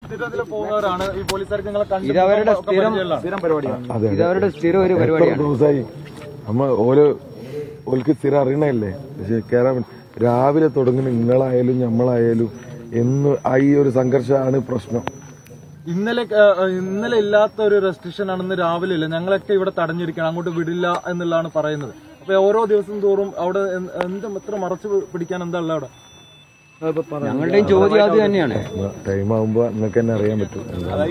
സ്ഥിരത്തിൽ പോകുന്നവരാണ് ഈ പോലീസുകാർക്ക് നിങ്ങളെ കണ്ട് ഇത് അവരുടെ ഒക്കെ സ്ഥിരം പരിചയമുള്ളതാണ്. സ്ഥിരം പരിപാടിയാണ് അതെ ഇത് അവരുടെ സ്ഥിരം ഒരു എത്ര പരിപാടിയാണ് ദിവസമായി നമ്മ ഓരോ ഓൽക്ക് സ്ഥിരം അറിയണല്ലേ പക്ഷെ കേറാൻ വേണ്ടി- രാവിലെ തുടങ്ങുന്ന നിങ്ങളായാലും ഞമ്മളായാലും എന്ന് ആ ഈ ഒരു സംഘർഷമാണ് പ്രശ്നം ഇന്നലെ ആ, ഇന്നലെ ഇല്ലാത്ത ഒരു റെസ്ട്രിക്ഷൻ ആണെന്ന് രാവിലെ ഇല്ല ഞങ്ങളൊക്കെ ഇവിടെ തടഞ്ഞിരിക്കണം അങ്ങോട്ട് വിടില്ല എന്നുള്ളതാണ് പറയുന്നത് അപ്പൊ ഓരോ ദിവസം തോറും അവിടെ എന്ത് എന്ത് എത്ര മറച്ചു പിടിക്കാൻ എന്താ ഉള്ളത് അവിടെ ഞങ്ങളുടെയും ചോദ്യം അത് തന്നെയാണ് ടൈം ആകുമ്പോ നിങ്ങൾക്ക് തന്നെ അറിയാൻ പറ്റും എന്താണ്.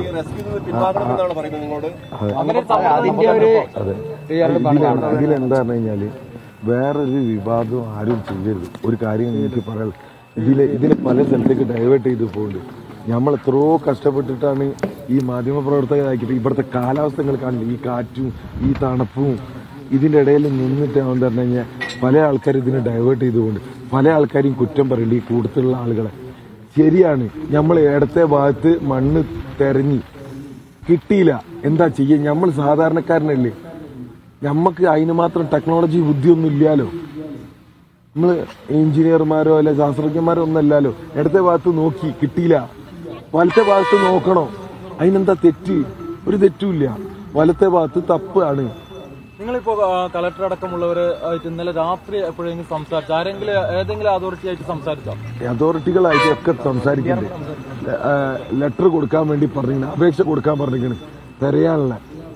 അതിന്റെ ഒരു അതെ ഇയാളുടെ ഇതിലെന്താ ഇതിലെന്താന്ന് കഴിഞ്ഞാല് വേറൊരു വിവാദം ആരും ചെയ്യരുത് ഒരു കാര്യം എനിക്ക് പറയാം ഇതിലെ ഇതിനെ പല സ്ഥലത്തേക്ക് ഡൈവേർട്ട് ചെയ്ത് പോകുന്നുണ്ട് നമ്മൾ എത്രയോ കഷ്ടപ്പെട്ടിട്ടാണ് ഈ മാധ്യമ പ്രവർത്തകരാക്കിയിട്ട് ഇവിടുത്തെ കാലാവസ്ഥ നിങ്ങൾ കാണില്ല ഈ കാറ്റും ഈ തണുപ്പും ഇതിന്റെ ഇടയിൽ നിന്നിട്ട് എന്താ പറഞ്ഞു കഴിഞ്ഞാൽ പല ആൾക്കാർ ഇതിനെ ഡൈവേർട്ട് ചെയ്തുകൊണ്ട് പല ആൾക്കാരും കുറ്റം പറയില്ല ഈ കൂടുതലുള്ള ആളുകളെ ശരിയാണ് നമ്മൾ ഇടത്തെ ഭാഗത്ത് മണ്ണ് തെരഞ്ഞി കിട്ടിയില്ല എന്താ ചെയ്യുക നമ്മൾ സാധാരണക്കാരനല്ലേ നമുക്ക് അതിന് മാത്രം ടെക്നോളജി ബുദ്ധിയൊന്നും ഇല്ലാലോ നമ്മള് എഞ്ചിനീയർമാരോ അല്ലെ ശാസ്ത്രജ്ഞന്മാരോ ഒന്നും അല്ലല്ലോ ഇടത്തെ ഭാഗത്ത് നോക്കി കിട്ടിയില്ല വലത്തെ ഭാഗത്ത് നോക്കണോ അതിനെന്താ തെറ്റ് ഒരു തെറ്റുമില്ല വലത്തെ ഭാഗത്ത് തപ്പാണ് നിങ്ങളിപ്പോ കളക്ടർ അടക്കമുള്ളവര് ആയിട്ട് ഇന്നലെ രാത്രി എപ്പോഴെങ്കിലും സംസാരിച്ചു ആരെങ്കിലും ഏതെങ്കിലും അതോറിറ്റി ആയിട്ട് സംസാരിച്ചോ അതോറിറ്റികളായിട്ട് ഒക്കെ സംസാരിക്കുന്നുണ്ട് ലെറ്റർ കൊടുക്കാൻ വേണ്ടി പറഞ്ഞിരിക്കണം അപേക്ഷ കൊടുക്കാൻ പറഞ്ഞിരിക്കണം തിരയാനുള്ള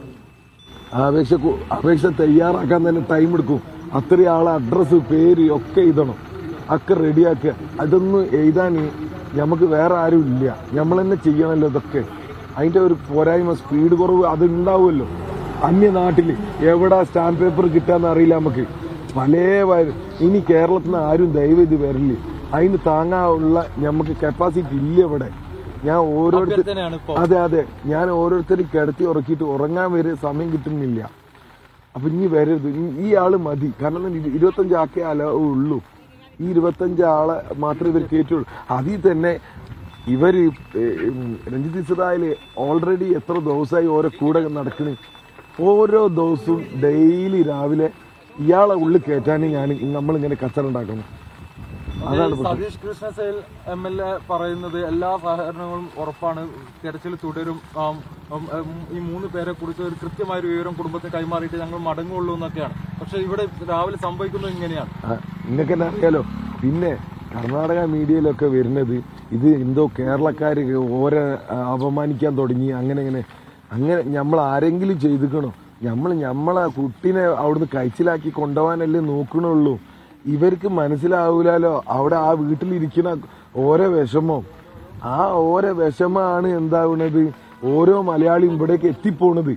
ആ അപേക്ഷ കൊ- അപേക്ഷ തയ്യാറാക്കാൻ തന്നെ ടൈം എടുക്കും അത്രയും ആളെ അഡ്രസ്സ് പേര് ഒക്കെ എഴുതണം ഒക്കെ റെഡിയാക്കുക അതൊന്നും എഴുതാൻ നമുക്ക് വേറെ ആരും ഇല്ല നമ്മൾ തന്നെ ചെയ്യണമല്ലോ ഇതൊക്കെ അതിന്റെ ഒരു പോരായ്മ സ്പീഡ് കുറവ് അത് ഉണ്ടാവുമല്ലോ അന്യനാട്ടില് എവിടെ സ്റ്റാമ്പ് പേപ്പർ കിട്ടാന്ന് അറിയില്ല നമുക്ക് പല വ- ഇനി കേരളത്തിൽ നിന്ന് ആരും ദയവ് ഇത് വരില്ല അതിന് താങ്ങാനുള്ള നമുക്ക് കപ്പാസിറ്റി ഇല്ല ഇവിടെ ഞാൻ ഓരോരുത്തർ അഭ്യർത്ഥനയാണ് ഇപ്പോ അതെ അതെ ഞാൻ ഓരോരുത്തരും കിടത്തി ഉറക്കിയിട്ട് ഉറങ്ങാൻ വരെ സമയം കിട്ടുന്നില്ല അപ്പൊ ഇനി വരരുത് ഈ- ഈ ആള് മതി കാരണം എന്താ ഇരു- ഇരുപത്തഞ്ച് ആക്കേ അല ഉള്ളൂ ഈ ഇരുപത്തഞ്ച് ആളെ മാത്രമേ ഇവർ കയറ്റുള്ളൂ അതിൽ തന്നെ ഇവര് ഏഹ്, ഉം, രഞ്ജിത്ത് ഇസ്രായേല് ഓൾറെഡി എത്ര ദിവസമായി ഓരോ കൂടെ നടക്കണ് ഓരോ ദിവസവും ഡെയിലി രാവിലെ ഇയാളെ ഉള്ളിൽ കയറ്റാൻ ഞാൻ നമ്മളിങ്ങനെ കച്ചറുണ്ടാക്കണം അതാണ് പ്രശ്നം Satheesh Krishna Sail M L A പറയുന്നത് എല്ലാ സഹകരണങ്ങളും ഉറപ്പാണ് തെരച്ചിൽ തുടരും ആം, ഉം, ഉം, ഈ മൂന്ന് പേരെ കുറിച്ച് ഒരു കൃത്യമായ ഒരു വിവരം കുടുംബത്തിന് കൈമാറിയിട്ട് ഞങ്ങൾ മടങ്ങുള്ളൂ എന്നൊക്കെയാണ് പക്ഷെ ഇവിടെ രാവിലെ സംഭവിക്കുന്നത് ഇങ്ങനെയാണ് നിങ്ങൾക്ക് തന്നെ അറിയാലോ പിന്നെ കർണാടക മീഡിയയിലൊക്കെ വരുന്നത് ഇത് എന്തോ കേരളക്കാര് ഓരോ ആ, അപമാനിക്കാൻ തുടങ്ങി അങ്ങനെ അങ്ങനെ അങ്ങനെ നമ്മൾ ആരെങ്കിലും ചെയ്തിക്കണോ നമ്മൾ നമ്മളെ കുട്ടീനെ അവിടുന്ന് കഴിച്ചിലാക്കി കൊണ്ടുപോകാനല്ലേ നോക്കണുള്ളൂ ഇവർക്ക് മനസ്സിലാവൂലോ അവിടെ ആ വീട്ടിലിരിക്കുന്ന ഓരോ വിഷമം ആ ഓരോ വിഷമാണ് എന്താവുന്നത് ഓരോ മലയാളിയും ഇവിടേക്ക് എത്തിപ്പോണത്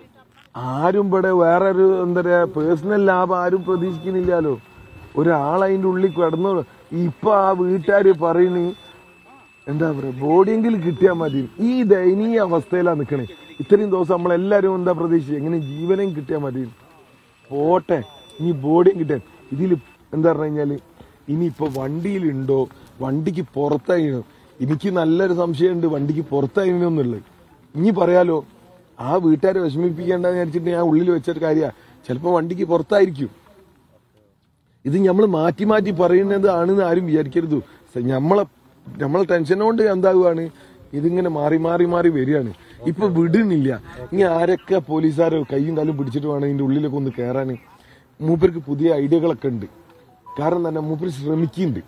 ആരും ഇവിടെ വേറൊരു എന്താ പറയാ പേഴ്സണൽ ലാഭം ആരും പ്രതീക്ഷിക്കുന്നില്ലല്ലോ ഒരാൾ അതിന്റെ ഉള്ളിൽ കിടന്നു ഇപ്പൊ ആ വീട്ടുകാര് പറയണ് എന്താ പറയാ ബോഡിയെങ്കിലും കിട്ടിയാൽ മതി ഈ ദയനീയ അവസ്ഥയിലാണ് നിൽക്കണേ ഇത്രയും ദിവസം നമ്മളെല്ലാരും എന്താ പ്രതീക്ഷിച്ചത് എങ്ങനെ ജീവനും കിട്ടിയാൽ മതി പോട്ടെ ഇനി ബോഡിയും കിട്ടാൻ ഇതിൽ എന്താ പറഞ്ഞു കഴിഞ്ഞാല് ഇനിയിപ്പോ വണ്ടിയിലുണ്ടോ വണ്ടിക്ക് പുറത്തായിനോ എനിക്ക് നല്ലൊരു സംശയമുണ്ട് വണ്ടിക്ക് പുറത്തായിരുന്നുള്ളത് ഇനി പറയാലോ ആ വീട്ടുകാരെ വിഷമിപ്പിക്കേണ്ടെന്ന് വിചാരിച്ചിട്ട് ഞാൻ ഉള്ളിൽ വെച്ചൊരു കാര്യമാണ് ചിലപ്പോൾ വണ്ടിക്ക് പുറത്തായിരിക്കും ഇത് നമ്മൾ മാറ്റി മാറ്റി പറയുന്നത് ആണെന്ന് ആരും വിചാരിക്കരുത് സ- നമ്മളെ നമ്മളെ ടെൻഷൻ കൊണ്ട് എന്താകുവാണ് ഇതിങ്ങനെ മാറി മാറി മാറി വരികയാണ് ഇപ്പൊ വിടുന്നില്ല ഇനി ആരൊക്കെ പോലീസുകാരോ കൈയും കാലും പിടിച്ചിട്ട് വേണം ഇതിന്റെ ഉള്ളിലൊക്കെ ഒന്ന് കയറാൻ മൂപ്പർക്ക് പുതിയ ഐഡിയകളൊക്കെ ഉണ്ട് കാരണം തന്നെ മൂപ്പര് ശ്രമിക്കുന്നുണ്ട്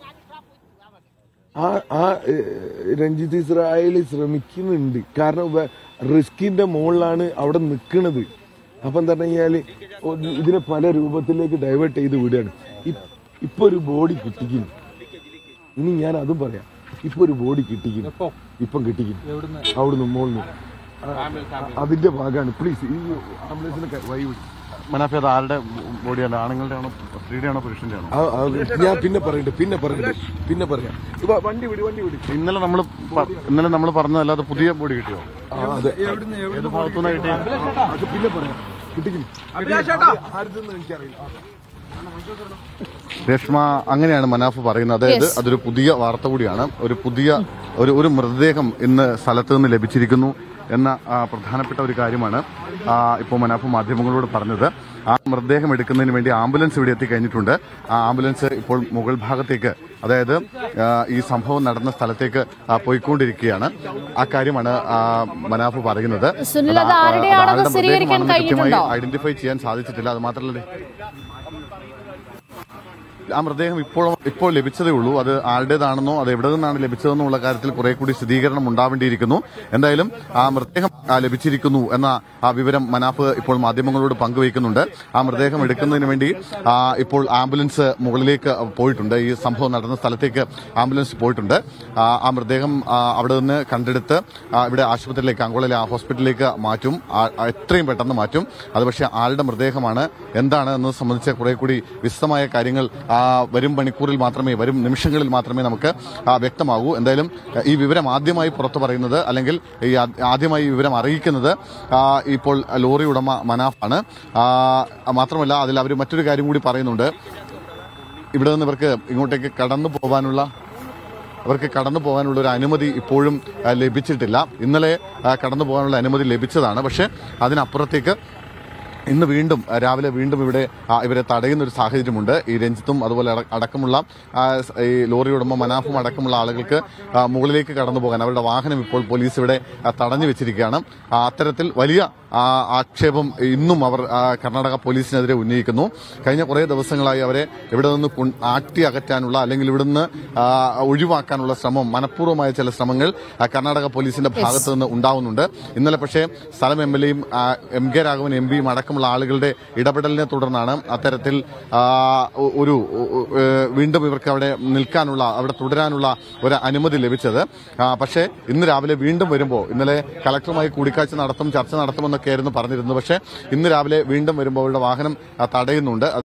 ആ ആ ഏഹ്, രഞ്ജിത്ത് ഇസ്രായേൽ ശ്രമിക്കുന്നുണ്ട് കാരണം വെ- റിസ്കിന്റെ മുകളിലാണ് അവിടെ നിൽക്കുന്നത് അപ്പൊ എന്താ കഴിഞ്ഞാല് ഒന്ന് ഇതിനെ പല രൂപത്തിലേക്ക് ഡൈവേർട്ട് ചെയ്ത് വിടുകയാണ് ഇ- ഇപ്പൊ ഒരു ബോഡി കിട്ടിക്കുന്നു ഇനി ഞാൻ അതും പറയാം ഇപ്പൊ ഒരു ബോഡി കിട്ടിക്കുന്നു എപ്പോ ഇപ്പം കിട്ടിക്കുന്നു എവിടുന്ന് അവിടുന്ന് മുകളിൽ അതിന്റെ ഭാഗമാണ് പ്ലീസ് ഈ ആംബുലൻസിനൊക്കെ വഴി വിടും മനാഫി അത് ആരുടെ ബോഡിയാണ് ആണുങ്ങളുടെ ആണോ സ്ത്രീയുടെ ആണോ പുരുഷന്റെ ആണോ ആ- ആ, ഞാൻ പിന്നെ പറയണ്ട് പിന്നെ പറയണ്ട് പിന്നെ പറയാം ഇപ്പൊ വണ്ടി വിടി വണ്ടി വിടി ഇന്നലെ നമ്മൾ ഇന്നലെ നമ്മൾ പറഞ്ഞതല്ലാതെ പുതിയ ബോഡി കിട്ടിയോ ആ, അതെ ഏത് ഭാഗത്തുനിന്ന് കിട്ടിയ അത് പിന്നെ പറയാം കിട്ടിക്കുന്നു ആരുതെന്ന് എനിക്കറിയില്ല രേഷ്മ അങ്ങനെയാണ് മനാഫ് പറയുന്നത് അതായത് അതൊരു പുതിയ വാർത്ത കൂടിയാണ് ഒരു പുതിയ ഒരു ഒരു മൃതദേഹം ഇന്ന് സ്ഥലത്ത് നിന്ന് ലഭിച്ചിരിക്കുന്നു എന്ന ആ, പ്രധാനപ്പെട്ട ഒരു കാര്യമാണ് ആ, ഇപ്പോൾ മനാഫ് മാധ്യമങ്ങളോട് പറഞ്ഞത് ആ മൃതദേഹം എടുക്കുന്നതിന് വേണ്ടി ആംബുലൻസ് ഇവിടെ എത്തിക്കഴിഞ്ഞിട്ടുണ്ട് ആ ആംബുലൻസ് ഇപ്പോൾ മുകൾ ഭാഗത്തേക്ക് അതായത് ആ, ഈ സംഭവം നടന്ന സ്ഥലത്തേക്ക് ആ, പോയിക്കൊണ്ടിരിക്കുകയാണ് ആ കാര്യമാണ് ആ, മനാഫ് പറയുന്നത് സുനിൽ, അത് ആ, ആരുടെയാണെന്ന് ആളുടെ സ്ഥിരീകരിക്കാൻ മൃതദേഹമാണെന്ന് കൃത്യമായി കഴിഞ്ഞിട്ടുണ്ടോ? ഐഡന്റിഫൈ ചെയ്യാൻ സാധിച്ചിട്ടില്ല അത് മാത്രമല്ല ആ മൃതദേഹം ഇപ്പോൾ ഇപ്പോൾ ലഭിച്ചതേ ഉള്ളൂ അത് ആരുടേതാണെന്നോ അത് എവിടെ നിന്നാണ് ലഭിച്ചതെന്നോ ഉള്ള കാര്യത്തിൽ കുറെ കൂടി സ്ഥിരീകരണം ഉണ്ടാവേണ്ടിയിരിക്കുന്നു എന്തായാലും ആ മൃതദേഹം ആ, ലഭിച്ചിരിക്കുന്നു എന്ന ആ വിവരം മനാഫ് ഇപ്പോൾ മാധ്യമങ്ങളോട് പങ്കുവയ്ക്കുന്നുണ്ട് ആ മൃതദേഹം എടുക്കുന്നതിന് വേണ്ടി ആ, ഇപ്പോൾ ആംബുലൻസ് മുകളിലേക്ക് പോയിട്ടുണ്ട് ഈ സംഭവം നടന്ന സ്ഥലത്തേക്ക് ആംബുലൻസ് പോയിട്ടുണ്ട് ആ, ആ മൃതദേഹം ആ, അവിടെ നിന്ന് കണ്ടെടുത്ത് ആ, ഇവിടെ ആശുപത്രിയിലേക്ക് അങ്കോളയിലെ ആ ഹോസ്പിറ്റലിലേക്ക് മാറ്റും ആ, ആ, എത്രയും പെട്ടെന്ന് മാറ്റും അത് പക്ഷേ ആളുടെ മൃതദേഹമാണ് എന്താണ് എന്നത് സംബന്ധിച്ച കുറെ കൂടി വിശദമായ കാര്യങ്ങൾ ആ, വരും മണിക്കൂറിൽ മാത്രമേ വരും നിമിഷങ്ങളിൽ മാത്രമേ നമുക്ക് ആ, വ്യക്തമാകൂ എന്തായാലും ആ, ഈ വിവരം ആദ്യമായി പുറത്തു പറയുന്നത് അല്ലെങ്കിൽ ഈ ആ- ആദ്യമായി ഈ വിവരം അറിയിക്കുന്നത് ആ, ഇപ്പോൾ ലോറി ഉടമ മനാഫാണ് ആ, മാത്രമല്ല അതിൽ അവർ മറ്റൊരു കാര്യം കൂടി പറയുന്നുണ്ട് ഇവിടെ നിന്ന് ഇവർക്ക് ഇങ്ങോട്ടേക്ക് കടന്നു പോകാനുള്ള അവർക്ക് കടന്നു പോകാനുള്ള ഒരു അനുമതി ഇപ്പോഴും ആ, ലഭിച്ചിട്ടില്ല ഇന്നലെ ആ, കടന്നു പോകാനുള്ള അനുമതി ലഭിച്ചതാണ് പക്ഷേ അതിനപ്പുറത്തേക്ക് ഇന്ന് വീണ്ടും ആ, രാവിലെ വീണ്ടും ഇവിടെ ആ, ഇവരെ തടയുന്ന ഒരു സാഹചര്യമുണ്ട് ഈ രഞ്ജിത്തും അതുപോലെ അട- അടക്കമുള്ള ആ, സ്- ഈ ലോറി ഉടമ മനാഫും അടക്കമുള്ള ആളുകൾക്ക് ആ, മുകളിലേക്ക് കടന്നു പോകാൻ അവരുടെ വാഹനം ഇപ്പോൾ പോലീസ് ഇവിടെ ആ, തടഞ്ഞു വെച്ചിരിക്കുകയാണ് ആ, അത്തരത്തിൽ വലിയ ആ, ആക്ഷേപം ഇന്നും അവർ ആ, കർണാടക പോലീസിനെതിരെ ഉന്നയിക്കുന്നു കഴിഞ്ഞ കുറേ ദിവസങ്ങളായി അവരെ ഇവിടെ നിന്ന് കൊൺ- ആട്ടി അകറ്റാനുള്ള അല്ലെങ്കിൽ ഇവിടുന്ന് ആ, ഒഴിവാക്കാനുള്ള ശ്രമം മനഃപൂർവ്വമായ ചില ശ്രമങ്ങൾ ആ, കർണാടക പോലീസിന്റെ ഭാഗത്ത് നിന്ന് ഉണ്ടാവുന്നുണ്ട് ഇന്നലെ പക്ഷേ സ്ഥലം എം എൽ എയും എം കെ രാഘവൻ എം പിയും അടക്കമുള്ള ആളുകളുടെ ഇടപെടലിനെ തുടർന്നാണ് അത്തരത്തിൽ ആ, ഒ- ഒരു ഒ- ഒ- ഏ, വീണ്ടും ഇവർക്ക് അവിടെ നിൽക്കാനുള്ള അവിടെ തുടരാനുള്ള ഒരു അനുമതി ലഭിച്ചത് ആ, പക്ഷേ ഇന്ന് രാവിലെ വീണ്ടും വരുമ്പോൾ ഇന്നലെ കളക്ടറുമായി കൂടിക്കാഴ്ച നടത്തും ചർച്ച നടത്തുമെന്നൊക്കെയായിരുന്നു പറഞ്ഞിരുന്നത് പക്ഷേ ഇന്ന് രാവിലെ വീണ്ടും വരുമ്പോൾ അവരുടെ വാഹനം ആ, തടയുന്നുണ്ട് അത്